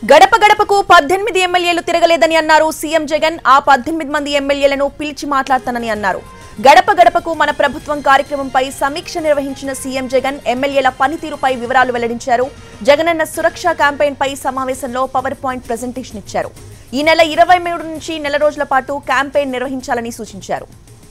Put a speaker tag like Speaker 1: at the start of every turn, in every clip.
Speaker 1: గడప గడపకు పద్దెనిమిది ఎమ్మెల్యేలు తిరగలేదని అన్నారు సీఎం జగన్ ఆ పద్దెనిమిది మంది ఎమ్మెల్యేలను పిలిచి మాట్లాడతానని అన్నారు గడప గడపకు మన ప్రభుత్వం కార్యక్రమంపై సమీక్ష నిర్వహించిన సీఎం జగన్ ఎమ్మెల్యేల పనితీరుపై వివరాలు వెల్లడించారు జగనన్న సురక్ష క్యాంపెయిన్ పై సమావేశంలో పవర్ పాయింట్ ప్రజెంటేషన్ ఇచ్చారు ఈ నెల ఇరవై మూడు నుంచి నెల రోజుల పాటు క్యాంపెయిన్ నిర్వహించాలని సూచించారు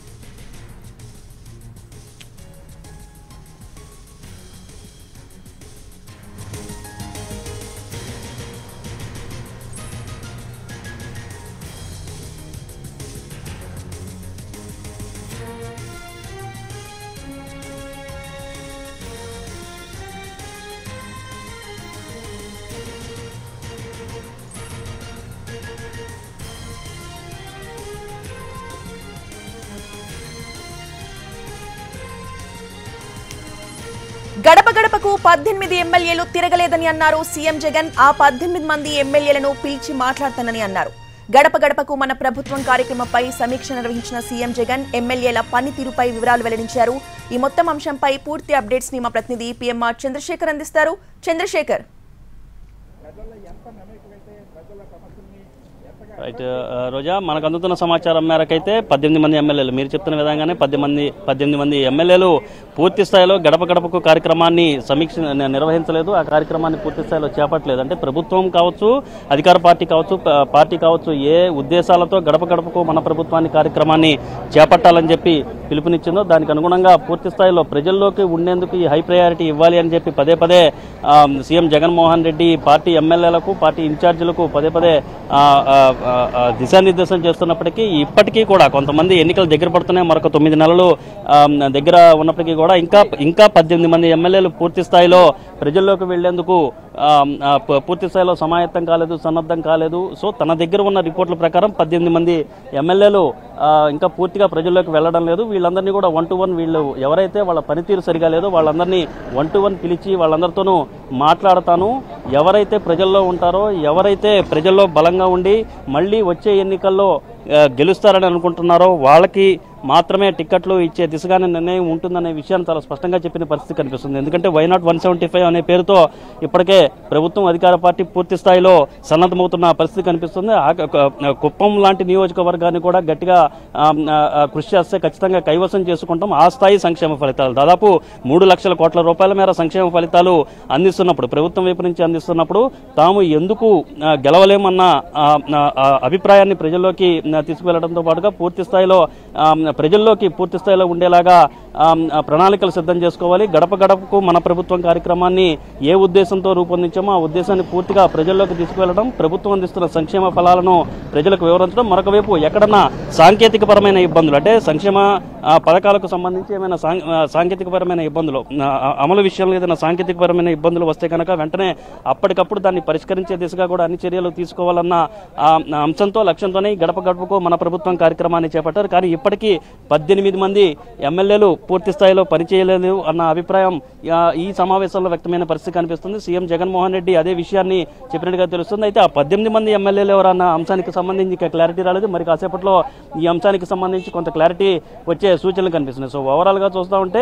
Speaker 1: గడప గడపకు పద్దెనిమిది ఎమ్మెల్యేలు తిరగలేదని అన్నారు సీఎం జగన్ ఆ పద్దెనిమిది మంది ఎమ్మెల్యేలను పిలిచి మాట్లాడతానని అన్నారు గడప గడపకు మన ప్రభుత్వం కార్యక్రమంపై సమీక్ష నిర్వహించిన సీఎం జగన్ ఎమ్మెల్యేల పనితీరుపై వివరాలు వెల్లడించారు ఈ మొత్తం అంశంపై పూర్తి అప్డేట్స్ ని మా ప్రతినిధి పిఎంఆర్ చంద్రశేఖర్ అందిస్తారు చంద్రశేఖర్
Speaker 2: రైట్ ఆ, రోజా మనకు అందుతున్న సమాచారం మేరకైతే పద్దెనిమిది మంది ఎమ్మెల్యేలు మీరు చెప్తున్న విధంగానే పద్దెనిమిది పద్దెనిమిది మంది ఎమ్మెల్యేలు పూర్తి స్థాయిలో గడప గడపకు కార్యక్రమాన్ని సమీక్ష ని- నిర్వహించలేదు ఆ కార్యక్రమాన్ని పూర్తి స్థాయిలో చేపట్టలేదు అంటే ప్రభుత్వం కావచ్చు అధికార పార్టీ కావచ్చు ప- పార్టీ కావచ్చు ఏ ఉద్దేశాలతో గడప గడపకు మన ప్రభుత్వాన్ని కార్యక్రమాన్ని చేపట్టాలని చెప్పి పిలుపునిచ్చిందో దానికి అనుగుణంగా పూర్తి స్థాయిలో ప్రజల్లోకి ఉండేందుకు ఈ హై ప్రయారిటీ ఇవ్వాలి అని చెప్పి పదే పదే ఆ, సీఎం జగన్మోహన్ రెడ్డి పార్టీ ఎమ్మెల్యేలకు పార్టీ ఇన్ఛార్జీలకు పదే పదే ఆ, ఆ, ఆ, ఆ, దిశానిర్దేశం చేస్తున్నప్పటికీ ఇప్పటికీ కూడా కొంతమంది ఎన్నికలు దగ్గర పడుతున్నాయి మరొక తొమ్మిది నెలలు ఆ, దగ్గర ఉన్నప్పటికీ కూడా ఇంకా ఇంకా పద్దెనిమిది మంది ఎమ్మెల్యేలు పూర్తి స్థాయిలో ప్రజల్లోకి వెళ్లేందుకు ఆ, ఆ, ప- పూర్తి స్థాయిలో సమాయత్తం కాలేదు సన్నద్ధం కాలేదు సో తన దగ్గర ఉన్న రిపోర్టుల ప్రకారం పద్దెనిమిది మంది ఎమ్మెల్యేలు ఆ, ఇంకా పూర్తిగా ప్రజల్లోకి వెళ్ళడం లేదు వీళ్ళందరినీ కూడా వన్ టు వన్ వీళ్ళు ఎవరైతే వాళ్ళ పనితీరు సరిగా లేదో వాళ్ళందరినీ వన్ టు వన్ పిలిచి వాళ్ళందరితోనూ మాట్లాడతాను ఎవరైతే ప్రజల్లో ఉంటారో ఎవరైతే ప్రజల్లో బలంగా ఉండి మళ్ళీ వచ్చే ఎన్నికల్లో ఆ, గెలుస్తారని అనుకుంటున్నారో వాళ్ళకి మాత్రమే టిక్కెట్లు ఇచ్చే దిశగానే నిర్ణయం ఉంటుందనే విషయాన్ని చాలా స్పష్టంగా చెప్పిన పరిస్థితి కనిపిస్తుంది ఎందుకంటే why not one seventy five అనే పేరుతో ఇప్పటికే ప్రభుత్వం అధికార పార్టీ పూర్తి స్థాయిలో సన్నద్ధమవుతున్న పరిస్థితి కనిపిస్తుంది ఆ క- క- కుప్పం లాంటి నియోజకవర్గాన్ని కూడా గట్టిగా ఆ, ఆ, ఆ, కృషి చేస్తే ఖచ్చితంగా కైవసం చేసుకుంటాం ఆ స్థాయి సంక్షేమ ఫలితాలు దాదాపు మూడు లక్షల కోట్ల రూపాయల మేర సంక్షేమ ఫలితాలు అందిస్తున్నప్పుడు ప్రభుత్వం వైపు నుంచి అందిస్తున్నప్పుడు తాము ఎందుకు ఆ, గెలవలేమన్న ఆ, ఆ, ఆ, అభిప్రాయాన్ని ప్రజల్లోకి ఆ, తీసుకువెళ్లడంతో పాటుగా పూర్తి స్థాయిలో ఆ, ప్రజల్లోకి పూర్తి స్థాయిలో ఉండేలాగా ఆ, ఆ, ప్రణాళికలు సిద్ధం చేసుకోవాలి గడప గడపకు మన ప్రభుత్వం కార్యక్రమాన్ని ఏ ఉద్దేశంతో రూపొందించామో ఆ ఉద్దేశాన్ని పూర్తిగా ప్రజల్లోకి తీసుకువెళ్లడం ప్రభుత్వం అందిస్తున్న సంక్షేమ ఫలాలను ప్రజలకు వివరించడం మరొక వైపు ఎక్కడన్నా సాంకేతికపరమైన ఇబ్బందులు అంటే సంక్షేమ ఆ, పథకాలకు సంబంధించి ఏమైనా సాం- ఆ, సాంకేతికపరమైన ఇబ్బందులు ఆ, ఆ, అమలు విషయంలో ఏదైనా సాంకేతికపరమైన ఇబ్బందులు వస్తే కనుక వెంటనే అప్పటికప్పుడు దాన్ని పరిష్కరించే దిశగా కూడా అన్ని చర్యలు తీసుకోవాలన్న ఆ, ఆ అంశంతో లక్ష్యంతోనే ఈ గడప గడపకు మన ప్రభుత్వం కార్యక్రమాన్ని చేపట్టారు కానీ ఇప్పటికీ పద్దెనిమిది మంది ఎమ్మెల్యేలు పూర్తి స్థాయిలో పనిచేయలేదు అన్న అభిప్రాయం ఆ, ఈ సమావేశంలో వ్యక్తమైన పరిస్థితి కనిపిస్తుంది సీఎం జగన్మోహన్ రెడ్డి అదే విషయాన్ని చెప్పినట్టుగా తెలుస్తుంది అయితే ఆ పద్దెనిమిది మంది ఎమ్మెల్యేలు ఎవరన్న అంశానికి సంబంధించి ఇంకా క్లారిటీ రాలేదు మరి కాసేపట్లో ఈ అంశానికి సంబంధించి కొంత క్లారిటీ వచ్చే సూచనలు కనిపిస్తున్నాయి సో ఓవరాల్గా చూస్తూ ఉంటే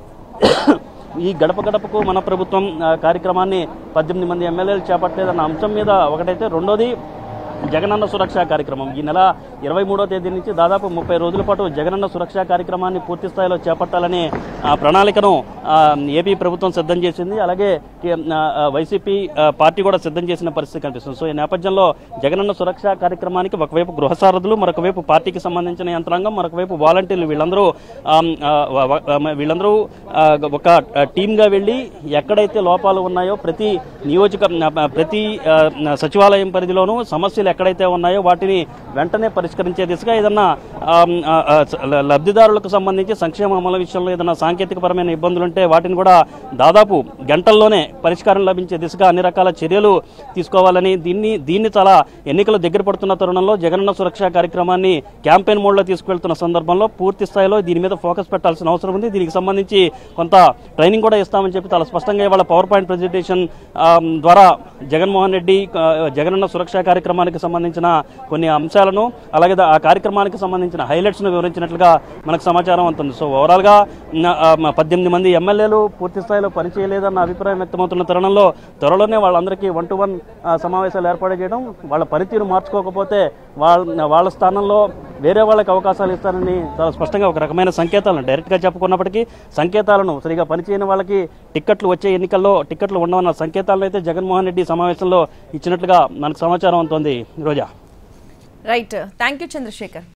Speaker 2: ఈ గడప గడపకు మన ప్రభుత్వం ఆ, కార్యక్రమాన్ని పద్దెనిమిది మంది ఎమ్మెల్యేలు చేపట్టలేదన్న అంశం మీద ఒకటైతే రెండోది జగనన్న సురక్ష కార్యక్రమం ఈ నెల ఇరవై మూడో తేదీ నుంచి దాదాపు ముప్పై రోజుల పాటు జగనన్న సురక్ష కార్యక్రమాన్ని పూర్తి స్థాయిలో చేపట్టాలనే ఆ, ప్రణాళికను ఆ, ఏపీ ప్రభుత్వం సిద్ధం చేసింది అలాగే టి- ఆ, ఆ, వైసీపీ ఆ, పార్టీ కూడా సిద్ధం చేసిన పరిస్థితి కనిపిస్తుంది సో ఈ నేపథ్యంలో జగనన్న సురక్ష కార్యక్రమానికి ఒకవైపు గృహ సారథులు మరొక వైపు పార్టీకి సంబంధించిన యంత్రాంగం మరొక వైపు వాలంటీర్లు వీళ్ళందరూ ఆమ్, ఆ, వ- వ- ఆ, వీళ్ళందరూ ఆ, ఒక ఆ, టీమ్గా వెళ్ళి ఎక్కడైతే లోపాలు ఉన్నాయో ప్రతి నియోజక ఆ, ప్రతి ఆ, సచివాలయం పరిధిలోనూ సమస్యలు ఎక్కడైతే ఉన్నాయో వాటిని వెంటనే పరిష్కరించే దిశగా ఏదన్నా ఆమ్, ఆ, ఆ, స- ల- లబ్ధిదారులకు సంబంధించి సంక్షేమ అమలు విషయంలో ఏదైనా సాంకేతికపరమైన ఇబ్బందులు ఉంటే వాటిని కూడా దాదాపు గంటల్లోనే పరిష్కారం లభించే దిశగా అన్ని రకాల చర్యలు తీసుకోవాలని దీన్ని దీన్ని చాలా ఎన్నికలు దగ్గర పడుతున్న తరుణంలో జగనన్న సురక్ష కార్యక్రమాన్ని క్యాంపెయిన్ మోడ్లో తీసుకెళ్తున్న సందర్భంలో పూర్తి స్థాయిలో దీని మీద ఫోకస్ పెట్టాల్సిన అవసరం ఉంది దీనికి సంబంధించి కొంత ట్రైనింగ్ కూడా ఇస్తామని చెప్పి చాలా స్పష్టంగా ఇవాళ పవర్ పాయింట్ ప్రజెంటేషన్ ద్వారా జగన్మోహన్ రెడ్డి ఆ, జగనన్న సురక్ష కార్యక్రమానికి కార్యక్రమానికి సంబంధించిన కొన్ని అంశాలను అలాగే దా- ఆ కార్యక్రమానికి సంబంధించిన హైలైట్స్ను వివరించినట్లుగా మనకు సమాచారం అందుతుంది సో ఓవరాల్గా న- ఆ, మ- పద్దెనిమిది మంది ఎమ్మెల్యేలు పూర్తి స్థాయిలో పనిచేయలేదన్న అభిప్రాయం వ్యక్తమవుతున్న తరుణంలో త్వరలోనే వాళ్ళందరికీ వన్ టు వన్ సమావేశాలు ఏర్పాటు చేయడం వాళ్ళ పనితీరు మార్చుకోకపోతే వాళ్ళ వాళ్ళ స్థానంలో వేరే వాళ్ళకి అవకాశాలు ఇస్తారని చాలా స్పష్టంగా ఒక రకమైన సంకేతాలను డైరెక్ట్గా చెప్పుకున్నప్పటికీ సంకేతాలను సరిగా పనిచేయని వాళ్ళకి టిక్కెట్లు వచ్చే ఎన్నికల్లో టిక్కెట్లు ఉండవన్న సంకేతాలను అయితే జగన్మోహన్ రెడ్డి సమావేశంలో ఇచ్చినట్లుగా మనకు సమాచారం అందుతోంది Roja
Speaker 1: right thank you Chandrasekhar